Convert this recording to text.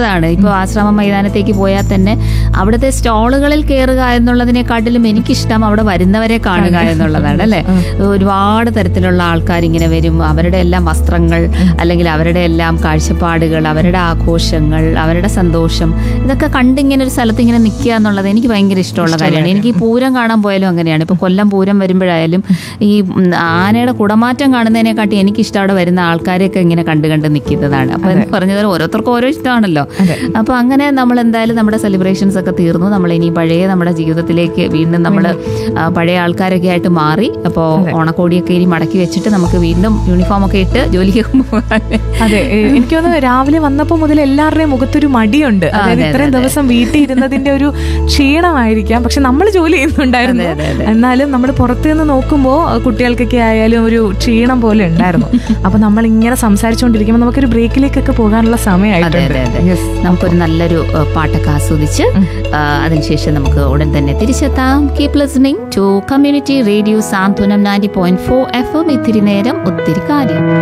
നല്ലതാണ് ഇപ്പോൾ ആശ്രമ മൈതാനത്തേക്ക് പോയാൽ തന്നെ അവിടുത്തെ സ്റ്റോളുകളിൽ കയറുക എന്നുള്ളതിനെക്കാട്ടിലും എനിക്കിഷ്ടം അവിടെ വരുന്നവരെ കാണുക എന്നുള്ളതാണ് അല്ലേ ഒരുപാട് തരത്തിലുള്ള ആൾക്കാർ ഇങ്ങനെ വരും അവരുടെ എല്ലാം വസ്ത്രങ്ങൾ അല്ലെങ്കിൽ അവരുടെ എല്ലാം കാഴ്ചപ്പാടുകൾ അവരുടെ ആഘോഷങ്ങൾ അവരുടെ സന്തോഷം ഇതൊക്കെ കണ്ടിങ്ങനെ ഒരു സ്ഥലത്ത് ഇങ്ങനെ നിൽക്കുക എന്നുള്ളത് എനിക്ക് ഭയങ്കര ഇഷ്ടമുള്ള കാര്യമാണ് എനിക്ക് ഈ പൂരം കാണാൻ പോയാലും അങ്ങനെയാണ് ഇപ്പൊ കൊല്ലം പൂരം വരുമ്പോഴായാലും ഈ ഉം, ആനയുടെ കുടമാറ്റം കാണുന്നതിനെക്കാട്ടി എനിക്കിഷ്ടം അവിടെ വരുന്ന ആൾക്കാരെയൊക്കെ ഇങ്ങനെ കണ്ട് കണ്ട് നിൽക്കുന്നതാണ് അപ്പൊ എന്ന് പറഞ്ഞതുപോലെ ഓരോരുത്തർക്കും ഓരോ ഇഷ്ടമാണല്ലോ അപ്പൊ അങ്ങനെ നമ്മൾ എന്തായാലും നമ്മുടെ സെലിബ്രേഷൻസ് ഒക്കെ തീർന്നു നമ്മൾ ഇനി പഴയ നമ്മുടെ ജീവിതത്തിലേക്ക് വീണ്ടും നമ്മൾ പഴയ ആൾക്കാരൊക്കെ ആയിട്ട് മാറി അപ്പോൾ ഓണക്കോടിയൊക്കെ ഇനി മടക്കി വെച്ചിട്ട് നമുക്ക് വീണ്ടും യൂണിഫോം ഒക്കെ ഇട്ട് ജോലിക്ക് പോകാൻ അതെ ഏ, എനിക്ക് തോന്നുന്നു രാവിലെ വന്നപ്പോ മുതൽ എല്ലാവരുടെയും മുഖത്തൊരു മടിയുണ്ട് അതായത് ഇത്രയും ദിവസം വീട്ടിൽ ഇരുന്നതിന്റെ ഒരു ക്ഷീണമായിരിക്കാം പക്ഷെ നമ്മൾ ജോലി ചെയ്യുന്നുണ്ടായിരുന്നു അതെ, അതെ, എന്നാലും നമ്മൾ പുറത്തു നിന്ന് നോക്കുമ്പോൾ കുട്ടികൾക്കൊക്കെ ആയാലും ഒരു ക്ഷീണം പോലെ ഉണ്ടായിരുന്നു അപ്പൊ നമ്മൾ ഇങ്ങനെ സംസാരിച്ചുകൊണ്ടിരിക്കുമ്പോൾ നമുക്കൊരു ബ്രേക്കിലേക്കൊക്കെ പോകാനുള്ള അതെ സമയമായിട്ടുണ്ട് അതെ അതെ Yes. നമുക്കൊരു നല്ലൊരു ഏഹ്, പാട്ടൊക്കെ ആസ്വദിച്ച് ആ, അതിനുശേഷം നമുക്ക് ഉടൻ തന്നെ തിരിച്ചെത്താം keep listening to community radio Santhwanam ninety point four F M ഇത്തിരി നേരം ഒത്തിരി കാര്യം